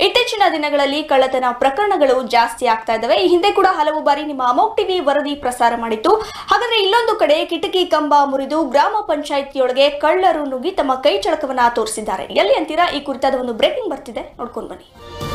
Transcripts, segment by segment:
ಇತ್ತೀಚಿನ ದಿನಗಳಲ್ಲಿ ಕಳ್ಳತನ ಪ್ರಕರಣಗಳು ಜಾಸ್ತಿ ಆಗ್ತಾ ಇದ್ದಾವೆ ಈ ಹಿಂದೆ ಕೂಡ ಹಲವು ಬಾರಿ ನಿಮ್ಮ ಅಮೋಕ್ ಟಿವಿ ವರದಿ ಪ್ರಸಾರ ಮಾಡಿತ್ತು ಹಾಗಾದ್ರೆ ಇಲ್ಲೊಂದು ಕಡೆ ಕಿಟಕಿ ಕಂಬ ಮುರಿದು ಗ್ರಾಮ ಪಂಚಾಯಿತಿಯೊಳಗೆ ಕಳ್ಳರು ನುಗ್ಗಿ ತಮ್ಮ ಕೈ ಚಳಕವನ್ನ ತೋರಿಸಿದ್ದಾರೆ ಎಲ್ಲಿ ಅಂತೀರಾ ಈ ಕುರಿತಾದ ಒಂದು ಬ್ರೇಕಿಂಗ್ ಬರ್ತಿದೆ ನೋಡ್ಕೊಂಡು ಬನ್ನಿ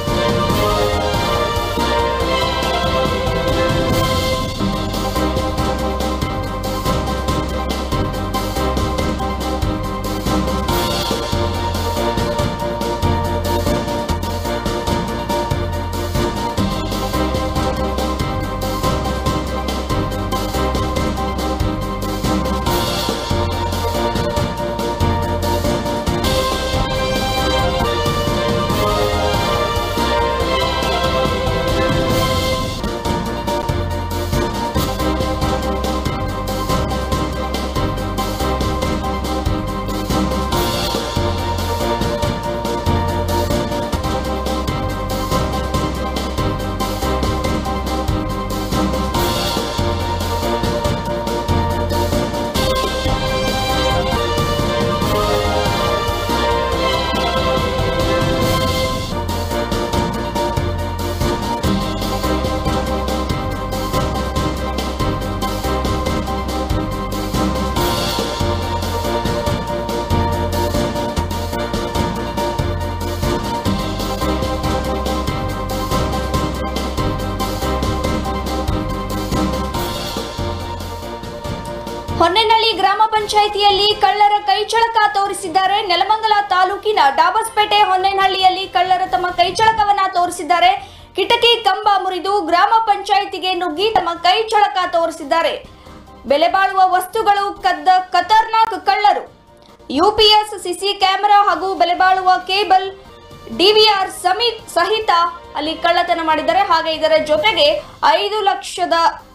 ಹೊನ್ನೆನಹಳ್ಳಿ ಗ್ರಾಮ ಪಂಚಾಯಿತಿಯಲ್ಲಿ ಕಳ್ಳರ ಕೈಚಳಕ ತೋರಿಸಿದ್ದಾರೆ ನೆಲಮಂಗಲ ತಾಲೂಕಿನ ಡಾಬಸ್ಪೇಟೆ ಹೊನ್ನೆನಹಳ್ಳಿಯಲ್ಲಿ ಕಳ್ಳರ ತಮ್ಮ ಕೈಚಳಕವನ್ನ ತೋರಿಸಿದ್ದಾರೆ ಕಿಟಕಿ ಕಂಬ ಮುರಿದು ಗ್ರಾಮ ಪಂಚಾಯಿತಿಗೆ ನುಗ್ಗಿ ತಮ್ಮ ಕೈಚಳಕ ತೋರಿಸಿದ್ದಾರೆ ಬೆಲೆ ಬಾಳುವ ವಸ್ತುಗಳು ಕದ್ದ ಖತರ್ನಾಕ್ ಕಳ್ಳರು ಯುಪಿಎಸ್ ಸಿಸಿ ಕ್ಯಾಮೆರಾ ಹಾಗೂ ಬೆಲೆ ಬಾಳುವ ಕೇಬಲ್ ಡಿವಿಆರ್ ಸಮಿತ್ ಸಹಿತ ಅಲ್ಲಿ ಕಳ್ಳತನ ಮಾಡಿದ್ದಾರೆ ಹಾಗೆ ಇದರ ಜೊತೆಗೆ ಐದು ಲಕ್ಷದ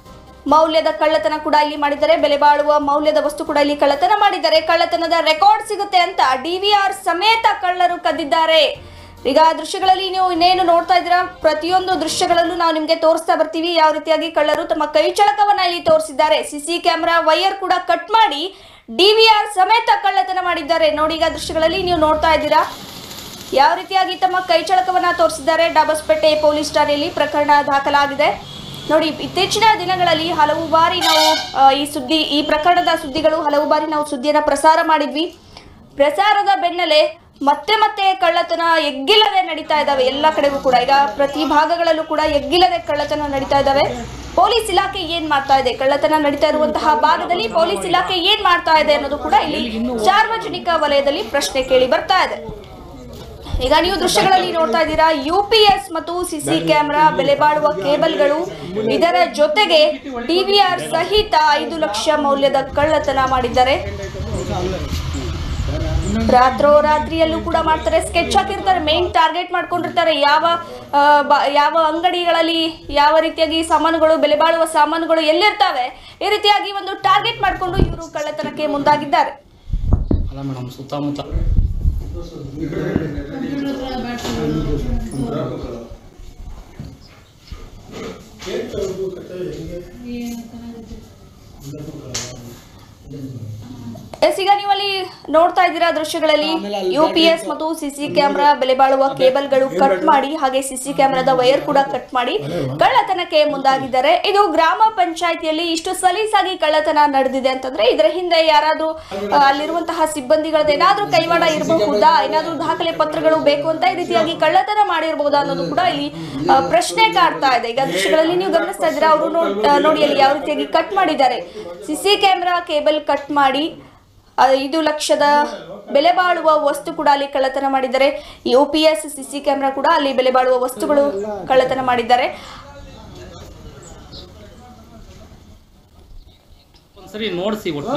ಮೌಲ್ಯದ ಕಳ್ಳತನ ಕೂಡ ಇಲ್ಲಿ ಮಾಡಿದ್ದಾರೆ ಬೆಲೆ ಬಾಳುವ ಮೌಲ್ಯದ ವಸ್ತು ಕೂಡ ಇಲ್ಲಿ ಕಳ್ಳತನ ಮಾಡಿದ್ದಾರೆ ಕಳ್ಳತನದ ರೆಕಾರ್ಡ್ ಸಿಗುತ್ತೆ ಅಂತ ಡಿವಿಆರ್ ಸಮೇತ ಕಳ್ಳರು ಕದ್ದಿದ್ದಾರೆ ಈಗ ಆ ದೃಶ್ಯಗಳಲ್ಲಿ ನೀವು ಇನ್ನೇನು ನೋಡ್ತಾ ಇದ್ದೀರಾ ಪ್ರತಿಯೊಂದು ದೃಶ್ಯಗಳಲ್ಲೂ ನಾವು ನಿಮಗೆ ತೋರಿಸ್ತಾ ಬರ್ತೀವಿ ಯಾವ ರೀತಿಯಾಗಿ ಕಳ್ಳರು ತಮ್ಮ ಕೈ ಚಳಕವನ್ನ ಇಲ್ಲಿ ತೋರಿಸಿದ್ದಾರೆ ಸಿಸಿ ಕ್ಯಾಮೆರಾ ವೈರ್ ಕೂಡ ಕಟ್ ಮಾಡಿ ಡಿವಿಆರ್ ಸಮೇತ ಕಳ್ಳತನ ಮಾಡಿದ್ದಾರೆ ನೋಡಿ ಈಗ ದೃಶ್ಯಗಳಲ್ಲಿ ನೀವು ನೋಡ್ತಾ ಇದ್ದೀರಾ ಯಾವ ರೀತಿಯಾಗಿ ತಮ್ಮ ಕೈ ಚಳಕವನ್ನ ತೋರಿಸಿದ್ದಾರೆ ಡಾಬಸ್ಪೇಟೆ ಪೊಲೀಸ್ ಠಾಣೆಯಲ್ಲಿ ಪ್ರಕರಣ ದಾಖಲಾಗಿದೆ ನೋಡಿ ಇತ್ತೀಚಿನ ದಿನಗಳಲ್ಲಿ ಹಲವು ಬಾರಿ ನಾವು ಆ, ಈ ಸುದ್ದಿ ಈ ಪ್ರಕರಣದ ಸುದ್ದಿಗಳು ಹಲವು ಬಾರಿ ನಾವು ಸುದ್ದಿಯನ್ನ ಪ್ರಸಾರ ಮಾಡಿದ್ವಿ ಪ್ರಸಾರದ ಬೆನ್ನಲ್ಲೇ ಮತ್ತೆ ಮತ್ತೆ ಕಳ್ಳತನ ಎಗ್ಗಿಲ್ಲದೆ ನಡೀತಾ ಇದ್ದಾವೆ ಎಲ್ಲ ಕಡೆಗೂ ಕೂಡ ಈಗ ಪ್ರತಿ ಭಾಗಗಳಲ್ಲೂ ಕೂಡ ಎಗ್ಗಿಲ್ಲದೆ ಕಳ್ಳತನ ನಡೀತಾ ಇದ್ದಾವೆ ಪೊಲೀಸ್ ಇಲಾಖೆ ಏನ್ ಮಾಡ್ತಾ ಇದೆ ಕಳ್ಳತನ ನಡೀತಾ ಇರುವಂತಹ ಭಾಗದಲ್ಲಿ ಪೊಲೀಸ್ ಇಲಾಖೆ ಏನ್ ಮಾಡ್ತಾ ಇದೆ ಅನ್ನೋದು ಕೂಡ ಇಲ್ಲಿ ಸಾರ್ವಜನಿಕ ವಲಯದಲ್ಲಿ ಪ್ರಶ್ನೆ ಕೇಳಿ ಬರ್ತಾ ಇದೆ ಈಗ ನೀವು ದೃಶ್ಯಗಳಲ್ಲಿ ನೋಡ್ತಾ ಇದ್ದೀರಾ ಯುಪಿಎಸ್ ಮತ್ತು ಸಿಸಿ ಕ್ಯಾಮೆರಾ ಬೆಲೆ ಬಾಳುವ ಕೇಬಲ್ಗಳು ಇದರ ಜೊತೆಗೆ ಡಿವಿಆರ್ ಸಹಿತ ಐದು ಲಕ್ಷ ಮೌಲ್ಯದ ಕಳ್ಳತನ ಮಾಡಿದ್ದಾರೆ ರಾತ್ರೋರಾತ್ರಿಯಲ್ಲೂ ಕೂಡ ಮಾಡ್ತಾರೆ ಸ್ಕೆಚ್ ಹಾಕಿರ್ತಾರೆ ಮೇನ್ ಟಾರ್ಗೆಟ್ ಮಾಡ್ಕೊಂಡಿರ್ತಾರೆ ಯಾವ ಆ, ಬ- ಯಾವ ಅಂಗಡಿಗಳಲ್ಲಿ ಯಾವ ರೀತಿಯಾಗಿ ಸಾಮಾನುಗಳು ಬೆಲೆ ಬಾಳುವ ಸಾಮಾನುಗಳು ಎಲ್ಲಿರ್ತವೆ ಈ ರೀತಿಯಾಗಿ ಒಂದು ಟಾರ್ಗೆಟ್ ಮಾಡಿಕೊಂಡು ಇವರು ಕಳ್ಳತನಕ್ಕೆ ಮುಂದಾಗಿದ್ದಾರೆ ಅಲ್ಲ ಮೇಡಮ್ ಸುತ್ತಮುತ್ತ ಎಸ್ ಈಗ ನೀವು ಅಲ್ಲಿ ನೋಡ್ತಾ ಇದ್ದೀರಾ ದೃಶ್ಯಗಳಲ್ಲಿ ಯು ಪಿ ಎಸ್ ಮತ್ತು ಸಿಸಿ ಕ್ಯಾಮೆರಾ ಬೆಲೆ ಬಾಳುವ ಕೇಬಲ್ಗಳು ಕಟ್ ಮಾಡಿ ಹಾಗೆ ಸಿಸಿ ಕ್ಯಾಮೆರಾದ ವೈರ್ ಕೂಡ ಕಟ್ ಮಾಡಿ ಕಳ್ಳತನಕ್ಕೆ ಮುಂದಾಗಿದ್ದಾರೆ ಇದು ಗ್ರಾಮ ಪಂಚಾಯಿತಿಯಲ್ಲಿ ಇಷ್ಟು ಸಲೀಸಾಗಿ ಕಳ್ಳತನ ನಡೆದಿದೆ ಅಂತಂದ್ರೆ ಇದರ ಹಿಂದೆ ಯಾರಾದ್ರೂ ಆ, ಅಲ್ಲಿರುವಂತಹ ಸಿಬ್ಬಂದಿಗಳದ್ದು ಏನಾದ್ರೂ ಕೈವಾಡ ಇರಬಹುದಾ ಏನಾದ್ರೂ ದಾಖಲೆ ಪತ್ರಗಳು ಬೇಕು ಅಂತ ಈ ರೀತಿಯಾಗಿ ಕಳ್ಳತನ ಮಾಡಿರಬಹುದಾ ಅನ್ನೋದು ಕೂಡ ಇಲ್ಲಿ ಆ, ಪ್ರಶ್ನೆ ಕಾಡ್ತಾ ಇದೆ ಈಗ ದೃಶ್ಯಗಳಲ್ಲಿ ನೀವು ಗಮನಿಸ್ತಾ ಇದ್ದೀರಾ ಅವರು ನೋಡಿ ಅಲ್ಲಿ ಯಾವ ರೀತಿಯಾಗಿ ಕಟ್ ಮಾಡಿದ್ದಾರೆ ಸಿಸಿ ಕ್ಯಾಮೆರಾ ಕೇಬಲ್ ಕಟ್ ಮಾಡಿ ಐದು ಲಕ್ಷದ ಬೆಲೆ ಬಾಳುವ ವಸ್ತು ಕೂಡ ಅಲ್ಲಿ ಕಳ್ಳತನ ಮಾಡಿದ್ದಾರೆ U P S CC camera ಕೂಡ ಅಲ್ಲಿ ಬೆಲೆ ಬಾಳುವ ವಸ್ತುಗಳು ಕಳ್ಳತನ ಮಾಡಿದ್ದಾರೆ ಒಂದ್ಸರಿ ನೋಡಿಸಿ ಒಟ್ಟು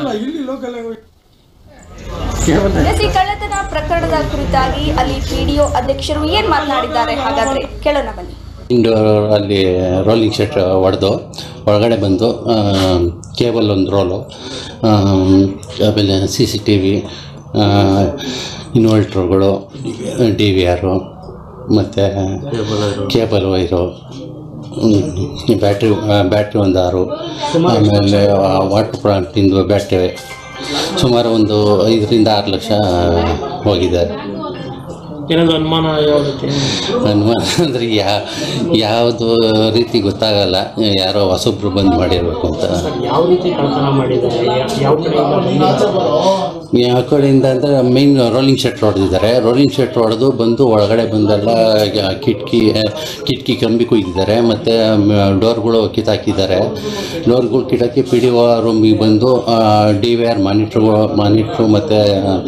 ಎಸ್, ಈ ಕಳ್ಳತನ ಪ್ರಕರಣದ ಕುರಿತಾಗಿ ಅಲ್ಲಿ ಪಿಡಿಒ ಅಧ್ಯಕ್ಷರು ಏನ್ ಮಾತನಾಡಿದ್ದಾರೆ ಹಾಗಾದ್ರೆ ಕೇಳೋಣ ಬನ್ನಿ ಇಂಡೋರ್ ಅಲ್ಲಿ ರೋಲಿಂಗ್ ಶೆಟ್ ಹೊಡೆದು ಒಳಗಡೆ ಬಂದು ಕೇಬಲ್ ಒಂದು ರೋಲು ಆಮೇಲೆ ಸಿ ಸಿ ಟಿ ವಿ ಇನ್ವರ್ಟ್ರುಗಳು ಡಿ ವಿ ಆರು ಮತ್ತು ಕೇಬಲ್ ವೈರು ಬ್ಯಾಟ್ರಿ ಬ್ಯಾಟ್ರಿ ಒಂದು ಆರು ಆಮೇಲೆ ವಾಟರ್ ಪ್ಲಾಂಟಿಂದು ಬ್ಯಾಟ್ರಿ ಸುಮಾರು ಒಂದು ಐದರಿಂದ ಆರು ಲಕ್ಷ ಹೋಗಿದ್ದಾರೆ ಏನಾದ್ರು ಅನುಮಾನ ಯಾವ ರೀತಿ ಅನುಮಾನ ಅಂದರೆ ಯಾ ಯಾವುದು ರೀತಿ ಗೊತ್ತಾಗಲ್ಲ ಯಾರೋ ಹೊಸೊಬ್ರು ಬಂದು ಮಾಡಿರಬೇಕು ಅಂತ ಸರ್ ಯಾವ ರೀತಿ ಕಳ್ತನ ಮಾಡಿದ್ದಾರೆ ಯಾ- ಯಾವ ಕಡೆಯಿಂದ ಬಂದಿದ್ದಾರೆ ಯಾವ ಕಡೆಯಿಂದ ಅಂದರೆ ಮೇನ್ ರೋಲಿಂಗ್ ಶೆಟ್ ಹೊಡೆದಿದ್ದಾರೆ ರೋಲಿಂಗ್ ಶೆಟ್ ಹೊಡೆದು ಬಂದು ಒಳಗಡೆ ಬಂದೆಲ್ಲ ಕಿಟಕಿ ಕಿಟಕಿ ಕಂಬಿ ಕುಯ್ದಿದ್ದಾರೆ ಮತ್ತು ಡೋರ್ಗಳು ಕಿತ್ತಾಕಿದ್ದಾರೆ ಡೋರ್ಗಳು ಕಿಟಾಕಿ ಪಿ ಡಿ ಒ ರೂಮಿಗೆ ಬಂದು D V R monitor monitor ಮತ್ತು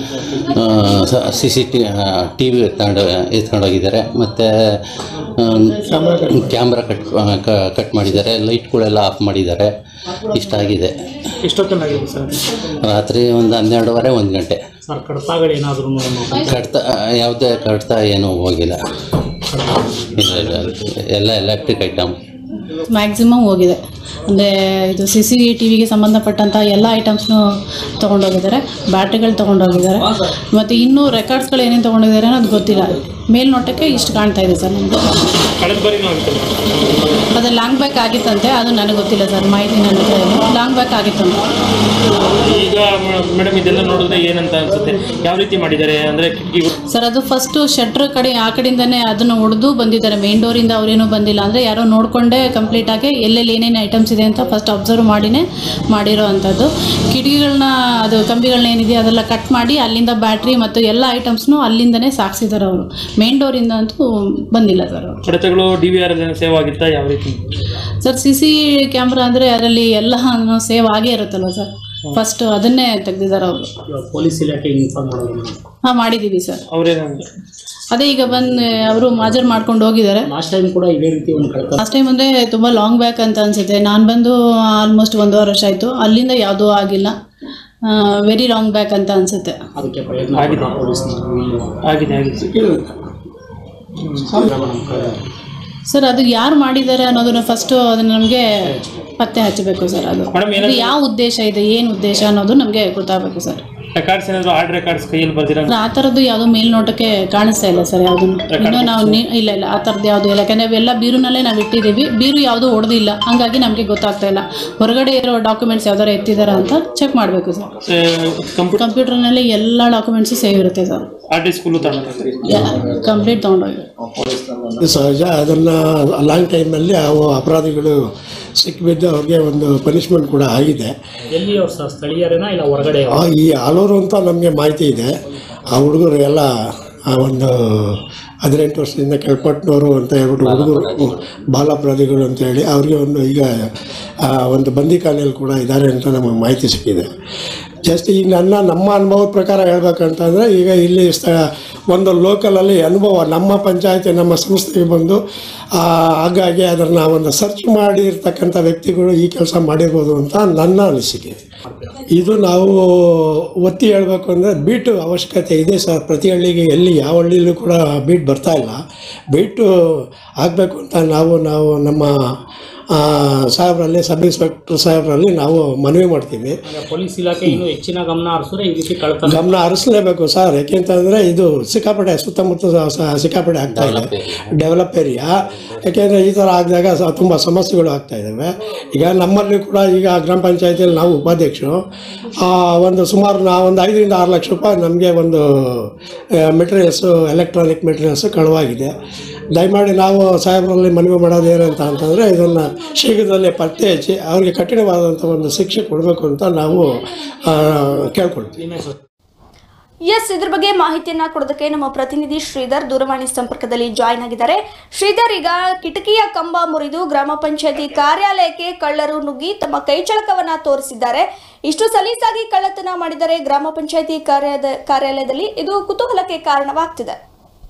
C C T T V ಎತ್ಕೊಂಡು ಎತ್ಕೊಂಡೋಗಿದ್ದಾರೆ ಮತ್ತು ಕ್ಯಾಮ್ರಾ ಕಟ್ ಕ- ಕಟ್ ಮಾಡಿದ್ದಾರೆ ಲೈಟ್ಗಳೆಲ್ಲ ಆಫ್ ಮಾಡಿದ್ದಾರೆ ಇಷ್ಟಾಗಿದೆ ಎಷ್ಟೊತ್ತನಾಗಿದೆ ಸರ್ ರಾತ್ರಿ ಒಂದು ಹನ್ನೆರಡುವರೆ ಒಂದು ಗಂಟೆ ಸರ್ ಕಡತಗಳು ಏನಾದ್ರು ಕಡ್ತ ಯಾವುದೇ ಕಡ್ತ ಏನೂ ಹೋಗಿಲ್ಲ ಇಲ್ಲ ಇಲ್ಲ ಎಲ್ಲ ಎಲೆಕ್ಟ್ರಿಕ್ ಐಟಮ್ ಮ್ಯಾಕ್ಸಿಮಮ್ ಹೋಗಿದೆ ಅಂದರೆ ಇದು ಸಿ ಸಿ ಟಿ ವಿಗೆ ಸಂಬಂಧಪಟ್ಟಂಥ ಎಲ್ಲ ಐಟಮ್ಸ್ನು ತೊಗೊಂಡೋಗಿದ್ದಾರೆ ಬ್ಯಾಟ್ರಿಗಳು ತೊಗೊಂಡೋಗಿದ್ದಾರೆ ಮತ್ತು ಇನ್ನೂ ರೆಕಾರ್ಡ್ಸ್ಗಳು ಏನೇನು ತೊಗೊಂಡೋಗಿದ್ದಾರೆ ಅನ್ನೋದು ಗೊತ್ತಿಲ್ಲ ಮೇಲ್ನೋಟಕ್ಕೆ ಇಷ್ಟು ಕಾಣ್ತಾ ಇದೆ ಸರ್ ನಮಗೆ ಕಳೆದ ಬಾರಿನೂ ಆಗ್ತದೆ ಅದು ಲಾಂಗ್ ಬ್ಯಾಕ್ ಆಗಿತ್ತಂತೆ ಅದು ನನಗೆ ಗೊತ್ತಿಲ್ಲ ಸರ್ ಮಾಹಿತಿ ನನ್ನ ಹತ್ರ ಇಲ್ಲ ಲಾಂಗ್ ಬ್ಯಾಕ್ ಆಗಿತ್ತಂತೆ ಈಗ ಮೇಡಮ್ ಇದೆಲ್ಲ ನೋಡಿದ್ರೆ ಏನಂತ ಅನ್ಸುತ್ತೆ ಯಾವ ರೀತಿ ಮಾಡಿದ್ದಾರೆ ಅಂದ್ರೆ ಕಿಟಕಿ ಸರ್ ಅದು ಫಸ್ಟು ಶಟ್ರ್ ಕಡೆ ಆ ಕಡೆಯಿಂದನೇ ಅದನ್ನು ಹೊಡೆದು ಬಂದಿದ್ದಾರೆ ಮೇನ್ ಡೋರಿಂದ ಅವರೇನೂ ಬಂದಿಲ್ಲ ಅಂದರೆ ಯಾರೋ ನೋಡಿಕೊಂಡೇ ಕಂಪ್ಲೀಟಾಗಿ ಎಲ್ಲೆಲ್ಲಿ ಏನೇನು ಐಟಮ್ಸ್ ಇದೆ ಅಂತ ಫಸ್ಟ್ ಅಬ್ಸರ್ವ್ ಮಾಡಿನೇ ಮಾಡಿರೋ ಅಂಥದ್ದು ಕಿಟಕಿಗಳನ್ನ ಅದು ಕಂಬಿಗಳನ್ನ ಏನಿದೆ ಅದೆಲ್ಲ ಕಟ್ ಮಾಡಿ ಅಲ್ಲಿಂದ ಬ್ಯಾಟ್ರಿ ಮತ್ತು ಎಲ್ಲ ಐಟಮ್ಸ್ನು ಅಲ್ಲಿಂದನೇ ಸಾಗಿಸಿದ್ದಾರೆ ಅವರು ಮೇನ್ ಡೋರಿಂದ ಅಂತೂ ಬಂದಿಲ್ಲ ಸರ್ ಅವರು ಕಡತಗಳು ಡಿ ವಿ ಆರ್ ಅಲ್ಲಿ ಸೇವ್ ಆಗಿತ್ತಾ ಯಾವ ರೀತಿ ಸರ್ ಸಿ ಸಿ ಕ್ಯಾಮ್ರಾ ಅಂದರೆ ಅದರಲ್ಲಿ ಎಲ್ಲ ಸೇವ್ ಆಗೇ ಇರುತ್ತಲ್ಲ ಸರ್ ಫಸ್ಟ್ ಅದನ್ನೇ ತೆಗ್ದಿದ್ದಾರೆ ಅವರು ಪೊಲೀಸ್ ಇಲಾಖೆ ಇನ್ಫಾರ್ಮ್ ಮಾಡೋದು ಹಾಂ ಮಾಡಿದ್ದೀವಿ ಸರ್ ಅವ್ರೇನಂದ್ರೆ ಅದೇ ಈಗ ಬಂದು ಅವರು ಮಾಜರ್ ಮಾಡ್ಕೊಂಡು ಹೋಗಿದ್ದಾರೆ ಲಾಸ್ಟ್ ಟೈಮ್ ಕೂಡ ಇದೇ ರೀತಿ ಒಂದು ಕಡತ ಲಾಸ್ಟ್ ಟೈಮ್ ಅಂದರೆ ತುಂಬ ಲಾಂಗ್ ಬ್ಯಾಕ್ ಅಂತ ಅನಿಸುತ್ತೆ ನಾನು ಬಂದು ಆಲ್ಮೋಸ್ಟ್ ಒಂದೂವರೆ ವರ್ಷ ಆಯಿತು ಅಲ್ಲಿಂದ ಯಾವುದೂ ಆಗಿಲ್ಲ ವೆರಿ ಲಾಂಗ್ ಬ್ಯಾಕ್ ಅಂತ ಅನಿಸುತ್ತೆ ಅದಕ್ಕೆ ಪ್ರಯತ್ನ ಆಗಿದೆ ಆಗಿದೆ ಆಗಿದೆ ಸರ್ ಅದು ಯಾರು ಮಾಡಿದ್ದಾರೆ ಅನ್ನೋದನ್ನ ಫಸ್ಟು ಅದನ್ನು ನಮಗೆ ಪತ್ತೆ ಹಚ್ಚಬೇಕು ಸರ್ ಅದು ಮೇಡಮ್ ಅದು ಯಾವ ಉದ್ದೇಶ ಇದೆ ಏನು ಉದ್ದೇಶ ಅನ್ನೋದು ನಮಗೆ ಗೊತ್ತಾಗಬೇಕು ಸರ್ ರೆಕಾರ್ಡ್ಸ್ ಏನಾದ್ರು ಆರ್ಡ್ ರೆಕಾರ್ಡ್ಸ್ ಕೈಯಲ್ಲಿ ಬರ್ದಿರ ಆ ಥರದ್ದು ಯಾವುದೋ ಮೇಲ್ನೋಟಕ್ಕೆ ಕಾಣಿಸ್ತಾ ಇಲ್ಲ ಸರ್ ಯಾವುದನ್ನು ಇನ್ನೂ ನಾವು ನಿ- ಇಲ್ಲ ಇಲ್ಲ ಆ ಥರದ್ದು ಯಾವುದು ಇಲ್ಲ ಯಾಕಂದರೆ ಅವೆಲ್ಲ ಬೀರುನಲ್ಲೇ ನಾವು ಇಟ್ಟಿದ್ದೀವಿ ಬೀರು ಯಾವುದೂ ಹೊಡೆದಿಲ್ಲ ಹಂಗಾಗಿ ನಮಗೆ ಗೊತ್ತಾಗ್ತಾ ಇಲ್ಲ ಹೊರಗಡೆ ಇರೋ ಡಾಕ್ಯುಮೆಂಟ್ಸ್ ಯಾವ್ದಾರು ಎತ್ತಿದಾರ ಅಂತ ಚೆಕ್ ಮಾಡಬೇಕು ಸರ್ ಕಂಪ್ಯೂಟರ್ ಕಂಪ್ಯೂಟರ್ನಲ್ಲಿ ಎಲ್ಲ ಡಾಕ್ಯುಮೆಂಟ್ಸು ಸೇವ್ ಇರುತ್ತೆ ಸರ್ ಆರ್ ಡಿ ಸ್ಕೂಲು ತಗೊಂಡ್ರೆ ಕಂಪ್ಲೀಟ್ ತೊಗೊಂಡೋಗಿ ಸಹಜ ಅದನ್ನು ಲಾಂಗ್ ಟೈಮಲ್ಲಿ ಅವು ಅಪರಾಧಿಗಳು ಸಿಕ್ಕಿಬಿದ್ದು ಅವ್ರಿಗೆ ಒಂದು ಪನಿಷ್ಮೆಂಟ್ ಕೂಡ ಆಗಿದೆ ಎಲ್ಲಿ ಅವ್ರು ಸರ್ ಸ್ಥಳೀಯರೇನಾ ಇಲ್ಲ ಹೊರಗಡೆ ಆ, ಈ ಆಲೂರು ಅಂತ ನಮಗೆ ಮಾಹಿತಿ ಇದೆ ಆ ಹುಡುಗರು ಎಲ್ಲ ಆ ಒಂದು ಹದಿನೆಂಟು ವರ್ಷದಿಂದ ಕೆಳಪಟ್ಟನವರು ಅಂತ ಹೇಳ್ಬಿಟ್ಟು ಹುಡುಗರು ಬಾಲಾಪರಾಧಿಗಳು ಅಂತ ಹೇಳಿ ಅವ್ರಿಗೆ ಒಂದು ಈಗ ಆ, ಒಂದು ಬಂದಿಖಾನೆಯಲ್ಲಿ ಕೂಡ ಇದ್ದಾರೆ ಅಂತ ನಮಗೆ ಮಾಹಿತಿ ಸಿಕ್ಕಿದೆ ಜಸ್ಟ್ ಈಗ ನನ್ನ ನಮ್ಮ ಅನುಭವದ ಪ್ರಕಾರ ಹೇಳ್ಬೇಕಂತಂದರೆ ಈಗ ಇಲ್ಲಿ ಸ್ಥ ಒಂದು ಲೋಕಲಲ್ಲಿ ಅನುಭವ ನಮ್ಮ ಪಂಚಾಯತಿ ನಮ್ಮ ಸಂಸ್ಥೆಗೆ ಬಂದು ಆ, ಹಾಗಾಗಿ ಅದನ್ನು ಒಂದು ಸರ್ಚ್ ಮಾಡಿರ್ತಕ್ಕಂಥ ವ್ಯಕ್ತಿಗಳು ಈ ಕೆಲಸ ಮಾಡಿರ್ಬೋದು ಅಂತ ನನ್ನ ಅನಿಸಿಕೆ ಇದು ನಾವು ಒತ್ತಿ ಹೇಳಬೇಕು ಅಂದರೆ ಬೀಟು ಅವಶ್ಯಕತೆ ಇದೆ ಸರ್ ಪ್ರತಿ ಹಳ್ಳಿಗೆ ಎಲ್ಲಿ ಯಾವ ಹಳ್ಳಿಲೂ ಕೂಡ ಬೀಟ್ ಬರ್ತಾ ಇಲ್ಲ ಬೀಟು ಆಗಬೇಕು ಅಂತ ನಾವು ನಾವು ನಮ್ಮ ಆ, ಸಾಹೇಬ್ರಲ್ಲಿ ಸಬ್ ಇನ್ಸ್ಪೆಕ್ಟರ್ ಸಾಹೇಬ್ರಲ್ಲಿ ನಾವು ಮನವಿ ಮಾಡ್ತೀವಿ ಪೊಲೀಸ್ ಇಲಾಖೆ ಇನ್ನು ಹೆಚ್ಚಿನ ಗಮನ ಹರಿಸಿದ್ರೆ ಈ ರೀತಿ ಕಳ್ತನ ಗಮನ ಹರಿಸಲೇಬೇಕು ಸರ್ ಯಾಕೆಂತಂದರೆ ಇದು ಸಿಕ್ಕಾಪಟ್ಟೆ ಸುತ್ತಮುತ್ತ ಸ- ಸ- ಸಿಕ್ಕಾಪಟ್ಟೆ ಆಗ್ತಾ ಇದೆ ಡೆವಲಪ್ ಏರಿಯಾ ಯಾಕೆಂದರೆ ಈ ಥರ ಆಗಿದಾಗ ಸ ತುಂಬ ಸಮಸ್ಯೆಗಳು ಆಗ್ತಾ ಇದ್ದಾವೆ ಈಗ ನಮ್ಮಲ್ಲಿ ಕೂಡ ಈಗ ಗ್ರಾಮ ಪಂಚಾಯತಿಯಲ್ಲಿ ನಾವು ಉಪಾಧ್ಯಕ್ಷರು ಆ, ಒಂದು ಸುಮಾರು ನಾ ಒಂದು ಐದರಿಂದ ಆರು ಲಕ್ಷ ರೂಪಾಯಿ ನಮಗೆ ಒಂದು ಮೆಟೀರಿಯಲ್ಸು ಎಲೆಕ್ಟ್ರಾನಿಕ್ ಮೆಟೀರಿಯಲ್ಸು ಕಳುವಾಗಿದೆ ದಯಮಾಡಿ ನಾವು ಸಾಹೇಬರಲ್ಲಿ ಮನವಿ ಮಾಡೋದು ಏನಂತ ಅಂತಂದರೆ ಇದನ್ನು ಶೀಘ್ರದಲ್ಲೇ ಪತ್ತೆ ಹಚ್ಚಿ ಅವರಿಗೆ ಕಠಿಣವಾದಂಥ ಒಂದು ಶಿಕ್ಷೆ ಕೊಡಬೇಕು ಅಂತ ನಾವು ಆ, ಕೇಳ್ಕೊಳ್ತೀವಿ ಎಸ್ ಇದ್ರ ಬಗ್ಗೆ ಮಾಹಿತಿಯನ್ನ ಕೊಡೋದಕ್ಕೆ ನಮ್ಮ ಪ್ರತಿನಿಧಿ ಶ್ರೀಧರ್ ದೂರವಾಣಿ ಸಂಪರ್ಕದಲ್ಲಿ ಜಾಯ್ನ್ ಆಗಿದ್ದಾರೆ ಶ್ರೀಧರ್ ಈಗ ಕಿಟಕಿಯ ಕಂಬ ಮುರಿದು ಗ್ರಾಮ ಪಂಚಾಯತಿ ಕಾರ್ಯಾಲಯಕ್ಕೆ ಕಳ್ಳರು ನುಗ್ಗಿ ತಮ್ಮ ಕೈಚಳಕವನ್ನ ತೋರಿಸಿದ್ದಾರೆ ಇಷ್ಟು ಸಲೀಸಾಗಿ ಕಳ್ಳತನ ಮಾಡಿದರೆ ಗ್ರಾಮ ಪಂಚಾಯತಿ ಕಾರ್ಯದ ಕಾರ್ಯಾಲಯದಲ್ಲಿ ಇದು ಕುತೂಹಲಕ್ಕೆ ಕಾರಣವಾಗ್ತಿದೆ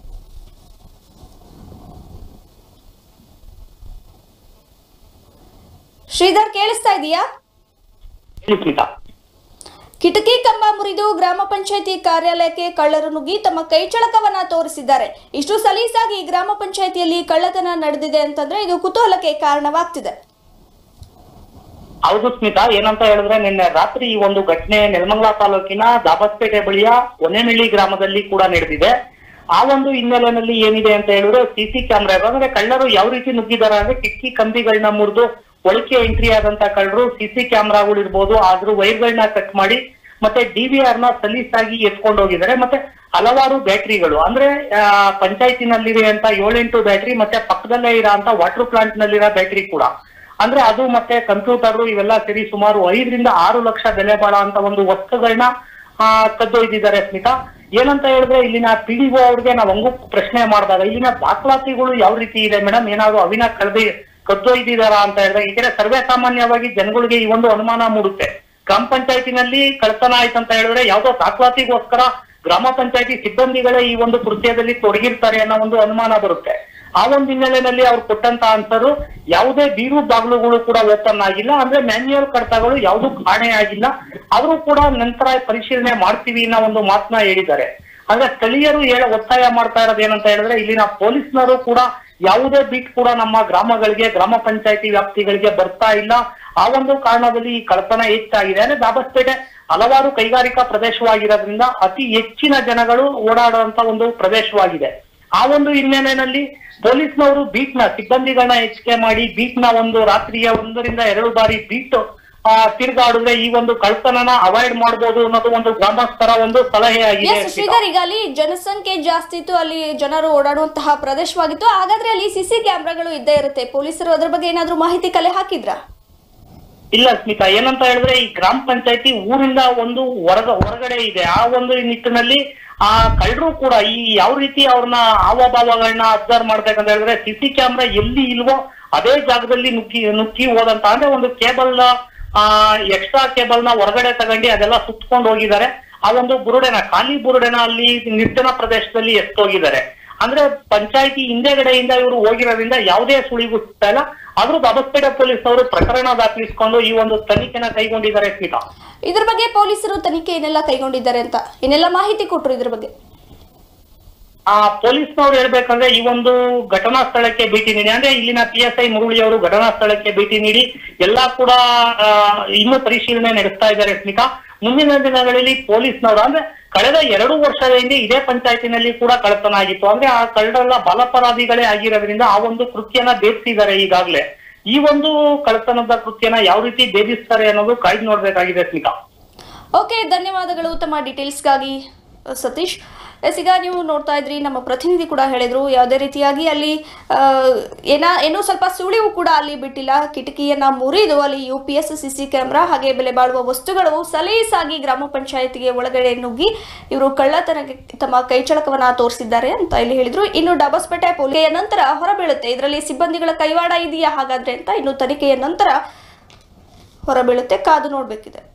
ಶ್ರೀಧರ್ ಕೇಳಿಸ್ತಾ ಇದೆಯಾ ಕಿಟಕಿ ಕಂಬ ಮುರಿದು ಗ್ರಾಮ ಪಂಚಾಯತಿ ಕಾರ್ಯಾಲಯಕ್ಕೆ ಕಳ್ಳರು ನುಗ್ಗಿ ತಮ್ಮ ಕೈಚಳಕವನ್ನ ತೋರಿಸಿದ್ದಾರೆ ಇಷ್ಟು ಸಲೀಸಾಗಿ ಗ್ರಾಮ ಪಂಚಾಯತಿಯಲ್ಲಿ ಕಳ್ಳತನ ನಡೆದಿದೆ ಅಂತಂದ್ರೆ ಇದು ಕುತೂಹಲಕ್ಕೆ ಕಾರಣವಾಗ್ತಿದೆ ಹೌದು ಸ್ಮಿತಾ ಏನಂತ ಹೇಳಿದ್ರೆ ನಿನ್ನೆ ರಾತ್ರಿ ಈ ಒಂದು ಘಟನೆ ನೆಲಮಂಗಲ ತಾಲೂಕಿನ ದಾಬಸ್ಪೇಟೆ ಬಳಿಯ ಒನೆನಹಳ್ಳಿ ಗ್ರಾಮದಲ್ಲಿ ಕೂಡ ನಡೆದಿದೆ ಆ ಒಂದು ಹಿನ್ನೆಲೆಯಲ್ಲಿ ಏನಿದೆ ಅಂತ ಹೇಳಿದ್ರೆ ಸಿಸಿ ಕ್ಯಾಮ್ರಾ ಅಂದ್ರೆ ಕಳ್ಳರು ಯಾವ ರೀತಿ ನುಗ್ಗಿದ್ದಾರೆ ಅಂದ್ರೆ ಕಿಟಕಿ ಕಂಬಿಗಳನ್ನ ಮುರಿದು ಒಳಕ್ಕೆ ಎಂಟ್ರಿ ಆದಂತ ಕಳ್ಳರು ಸಿಸಿ ಕ್ಯಾಮ್ರಾಗಳು ಇರ್ಬೋದು ಆದ್ರೂ ವೈರ್ಗಳನ್ನ ಕಟ್ ಮಾಡಿ ಮತ್ತೆ ಡಿವಿಆರ್ ನ ಸಲೀಸಾಗಿ ಎತ್ಕೊಂಡು ಹೋಗಿದ್ದಾರೆ ಮತ್ತೆ ಹಲವಾರು ಬ್ಯಾಟ್ರಿಗಳು ಅಂದ್ರೆ ಪಂಚಾಯತಿನಲ್ಲಿರುವಂತ ಏಳೆಂಟು ಬ್ಯಾಟ್ರಿ ಮತ್ತೆ ಪಕ್ಕದಲ್ಲೇ ಇರೋಂತ ವಾಟರ್ ಪ್ಲಾಂಟ್ ನಲ್ಲಿರೋ ಬ್ಯಾಟ್ರಿ ಕೂಡ ಅಂದ್ರೆ ಅದು ಮತ್ತೆ ಕಂಪ್ಯೂಟರ್ ಇವೆಲ್ಲ ಸೇರಿ ಸುಮಾರು ಐದರಿಂದ ಆರು ಲಕ್ಷ ಬೆಲೆ ಬಾಳೋ ಅಂತ ಒಂದು ವಸ್ತುಗಳನ್ನ ಆ, ಕದ್ದೊಯ್ದಿದ್ದಾರೆ ಸ್ಮಿತಾ ಏನಂತ ಹೇಳಿದ್ರೆ ಇಲ್ಲಿನ ಪಿ ಡಿ ಒ ಅವ್ರಿಗೆ ನಾವು ಹಂಗೂ ಪ್ರಶ್ನೆ ಮಾಡಿದಾಗ ಇಲ್ಲಿನ ದಾಖಲಾತಿಗಳು ಯಾವ ರೀತಿ ಇದೆ ಮೇಡಮ್ ಏನಾದ್ರು ಅವಿನ ಕಳೆದಿ ಕದ್ದೊಯ್ದಿದಾರ ಅಂತ ಹೇಳಿದ್ರೆ ಏಕೆಂದ್ರೆ ಸರ್ವೇ ಸಾಮಾನ್ಯವಾಗಿ ಜನಗಳಿಗೆ ಈ ಒಂದು ಅನುಮಾನ ಮೂಡುತ್ತೆ ಗ್ರಾಮ ಪಂಚಾಯತಿನಲ್ಲಿ ಕಳ್ತನ ಆಯ್ತಂತ ಹೇಳಿದ್ರೆ ಯಾವ್ದೋ ದಾಖಲಾತಿಗೋಸ್ಕರ ಗ್ರಾಮ ಪಂಚಾಯತಿ ಸಿಬ್ಬಂದಿಗಳೇ ಈ ಒಂದು ಕೃತ್ಯದಲ್ಲಿ ತೊಡಗಿರ್ತಾರೆ ಅನ್ನೋ ಒಂದು ಅನುಮಾನ ಬರುತ್ತೆ ಆ ಒಂದು ಹಿನ್ನೆಲೆಯಲ್ಲಿ ಅವ್ರು ಕೊಟ್ಟಂತ ಆನ್ಸರು ಯಾವುದೇ ಬೀರು ಬಾಗಿಲುಗಳು ಕೂಡ ಓಪನ್ ಆಗಿಲ್ಲ ಅಂದ್ರೆ ಮ್ಯಾನ್ಯುಯಲ್ ಕಡತಗಳು ಯಾವುದು ಕಾಣೆ ಆಗಿಲ್ಲ ಅವರು ಕೂಡ ನಂತರ ಪರಿಶೀಲನೆ ಮಾಡ್ತೀವಿ ಅನ್ನೋ ಒಂದು ಮಾತನ್ನ ಹೇಳಿದ್ದಾರೆ ಅಂದ್ರೆ ಸ್ಥಳೀಯರು ಹೇಳ ಒತ್ತಾಯ ಮಾಡ್ತಾ ಇರೋದು ಏನಂತ ಹೇಳಿದ್ರೆ ಇಲ್ಲಿನ ಪೊಲೀಸ್ನರು ಕೂಡ ಯಾವುದೇ ಬೀಟ್ ಕೂಡ ನಮ್ಮ ಗ್ರಾಮಗಳಿಗೆ ಗ್ರಾಮ ಪಂಚಾಯತಿ ವ್ಯಾಪ್ತಿಗಳಿಗೆ ಬರ್ತಾ ಇಲ್ಲ ಆ ಒಂದು ಕಾರಣದಲ್ಲಿ ಈ ಕಳ್ತನ ಹೆಚ್ಚಾಗಿದೆ ಅಂದ್ರೆ ದಾಬಸ್ಪೇಟೆ ಹಲವಾರು ಕೈಗಾರಿಕಾ ಪ್ರದೇಶವಾಗಿರೋದ್ರಿಂದ ಅತಿ ಹೆಚ್ಚಿನ ಜನಗಳು ಓಡಾಡುವಂತ ಒಂದು ಪ್ರದೇಶವಾಗಿದೆ ಆ ಒಂದು ಹಿನ್ನೆಲೆಯಲ್ಲಿ ಪೊಲೀಸ್ನವರು ಬೀಟ್ ನ ಸಿಬ್ಬಂದಿಗಳನ್ನ ಹೆಚ್ಚಿಗೆ ಮಾಡಿ ಬೀಟ್ ನ ಒಂದು ರಾತ್ರಿಯ ಒಂದರಿಂದ ಎರಡು ಬಾರಿ ಬೀಟ್ ಆ, ತಿರುಗಾಡಿದ್ರೆ ಈ ಒಂದು ಕಳ್ತನನ ಅವಾಯ್ಡ್ ಮಾಡಬಹುದು ಅನ್ನೋದು ಒಂದು ಗ್ರಾಮಸ್ಥರ ಒಂದು ಸಲಹೆ ಆಗಿದೆ ಎಸ್ ಶ್ರೀಧರ್ ಈಗ ಅಲ್ಲಿ ಜನಸಂಖ್ಯೆ ಜಾಸ್ತಿ ಇತ್ತು ಅಲ್ಲಿ ಜನರು ಓಡಾಡುವಂತಹ ಪ್ರದೇಶವಾಗಿತ್ತು ಹಾಗಾದ್ರೆ ಅಲ್ಲಿ ಸಿಸಿ ಕ್ಯಾಮ್ರಾಗಳು ಇದ್ದೇ ಇರುತ್ತೆ ಪೊಲೀಸರು ಅದ್ರ ಬಗ್ಗೆ ಏನಾದ್ರೂ ಮಾಹಿತಿ ಕಲೆ ಹಾಕಿದ್ರಾ ಇಲ್ಲ ಸ್ಮಿತಾ ಏನಂತ ಹೇಳಿದ್ರೆ ಈ ಗ್ರಾಮ ಪಂಚಾಯತಿ ಊರಿಂದ ಒಂದು ಹೊರಗ ಹೊರಗಡೆ ಇದೆ ಆ ಒಂದು ನಿಟ್ಟಿನಲ್ಲಿ ಆ ಕಳ್ಳರು ಕೂಡ ಈ ಯಾವ ರೀತಿ ಅವ್ರನ್ನ ಹಾವಭಾವಗಳನ್ನ ಅಬ್ಸರ್ವ್ ಮಾಡ್ಬೇಕಂತ ಹೇಳಿದ್ರೆ ಸಿಸಿ ಕ್ಯಾಮ್ರಾ ಎಲ್ಲಿ ಇಲ್ವೋ ಅದೇ ಜಾಗದಲ್ಲಿ ನುಗ್ಗಿ ನುಗ್ಗಿ ಹೋದಂತ ಅಂದ್ರೆ ಒಂದು ಕೇಬಲ್ ಆ ಎಕ್ಸ್ಟ್ರಾ ಕೇಬಲ್ ನ ಹೊರಗಡೆ ತಗೊಂಡು ಅದೆಲ್ಲ ಸುತ್ಕೊಂಡು ಹೋಗಿದ್ದಾರೆ ಆ ಒಂದು ಬುರುಡೆನ ಖಾಲಿ ಬುರುಡೆನ ಅಲ್ಲಿ ನಿರ್ಜನ ಪ್ರದೇಶದಲ್ಲಿ ಎತ್ತೋಗಿದ್ದಾರೆ ಅಂದ್ರೆ ಪಂಚಾಯತಿ ಹಿಂದೆಗಡೆಯಿಂದ ಇವರು ಹೋಗಿರೋದ್ರಿಂದ ಯಾವುದೇ ಸುಳಿವು ಸಿಗ್ತಾ ಇಲ್ಲ ಆದ್ರೂ ಬಾಬಸ್ಪೇಟೆ ಪೊಲೀಸ್ ಅವರು ಪ್ರಕರಣ ದಾಖಲಿಸಿಕೊಂಡು ಈ ಒಂದು ತನಿಖೆನ ಕೈಗೊಂಡಿದ್ದಾರೆ ಸ್ಮಿತಾ ಇದ್ರ ಬಗ್ಗೆ ಪೊಲೀಸರು ತನಿಖೆ ಏನೆಲ್ಲ ಕೈಗೊಂಡಿದ್ದಾರೆ ಅಂತ ಏನೆಲ್ಲ ಮಾಹಿತಿ ಕೊಟ್ರು ಇದ್ರ ಬಗ್ಗೆ ಆ ಪೊಲೀಸ್ನವ್ರು ಹೇಳ್ಬೇಕಂದ್ರೆ ಈ ಒಂದು ಘಟನಾ ಸ್ಥಳಕ್ಕೆ ಭೇಟಿ ನೀಡಿ ಅಂದ್ರೆ ಇಲ್ಲಿನ ಪಿ ಎಸ್ ಐ ಮುರುಳಿ ಅವರು ಘಟನಾ ಸ್ಥಳಕ್ಕೆ ಭೇಟಿ ನೀಡಿ ಎಲ್ಲಾ ಕೂಡ ಆ, ಇನ್ನೂ ಪರಿಶೀಲನೆ ನಡೆಸ್ತಾ ಇದ್ದಾರೆ ಸ್ಮಿತಾ ಮುಂದಿನ ದಿನಗಳಲ್ಲಿ ಪೊಲೀಸ್ನವರು ಅಂದ್ರೆ ಕಳೆದ ಎರಡು ವರ್ಷದ ಹಿಂದೆ ಇದೇ ಪಂಚಾಯತಿನಲ್ಲಿ ಕೂಡ ಕಳ್ಳತನ ಆಗಿತ್ತು ಅಂದ್ರೆ ಆ ಕಳ್ಳರೆಲ್ಲ ಬಲಪರಾಧಿಗಳೇ ಆಗಿರೋದ್ರಿಂದ ಆ ಒಂದು ಕೃತ್ಯನ ಭೇದಿಸಿದ್ದಾರೆ ಈಗಾಗಲೇ ಈ ಒಂದು ಕಳ್ಳತನದ ಕೃತ್ಯನ ಯಾವ ರೀತಿ ಭೇದಿಸ್ತಾರೆ ಅನ್ನೋದು ಕಾಯ್ದು ನೋಡ್ಬೇಕಾಗಿದೆ ಸ್ಮಿತಾ ಓಕೆ ಧನ್ಯವಾದಗಳು ತಮ್ಮ ಡೀಟೇಲ್ಸ್ಗಾಗಿ ಸತೀಶ್ ಎಸ್ ಈಗ ನೀವು ನೋಡ್ತಾ ಇದ್ರಿ ನಮ್ಮ ಪ್ರತಿನಿಧಿ ಕೂಡ ಹೇಳಿದ್ರು ಯಾವುದೇ ರೀತಿಯಾಗಿ ಅಲ್ಲಿ ಆ, ಏನ ಏನೋ ಸ್ವಲ್ಪ ಸುಳಿವು ಕೂಡ ಅಲ್ಲಿ ಬಿಟ್ಟಿಲ್ಲ ಕಿಟಕಿಯನ್ನ ಮುರಿದು ಅಲ್ಲಿ U P S C C camera ಹಾಗೆ ಬೆಲೆ ಬಾಳುವ ವಸ್ತುಗಳು ಸಲೀಸಾಗಿ ಗ್ರಾಮ ಪಂಚಾಯತಿಗೆ ಒಳಗಡೆ ನುಗ್ಗಿ ಇವರು ಕಳ್ಳತನಕ್ಕೆ ತಮ್ಮ ಕೈಚಳಕವನ್ನ ತೋರಿಸಿದ್ದಾರೆ ಅಂತ ಇಲ್ಲಿ ಹೇಳಿದ್ರು ಇನ್ನು ಡಬಸ್ಪೇಟೆ ಪೊಲೀಸೆಯ ನಂತರ ಹೊರಬೀಳುತ್ತೆ ಇದರಲ್ಲಿ ಸಿಬ್ಬಂದಿಗಳ ಕೈವಾಡ ಇದೆಯಾ ಹಾಗಾದ್ರೆ ಅಂತ ಇನ್ನು ತನಿಖೆಯ ನಂತರ ಹೊರಬೀಳುತ್ತೆ ಕಾದು ನೋಡಬೇಕಿದೆ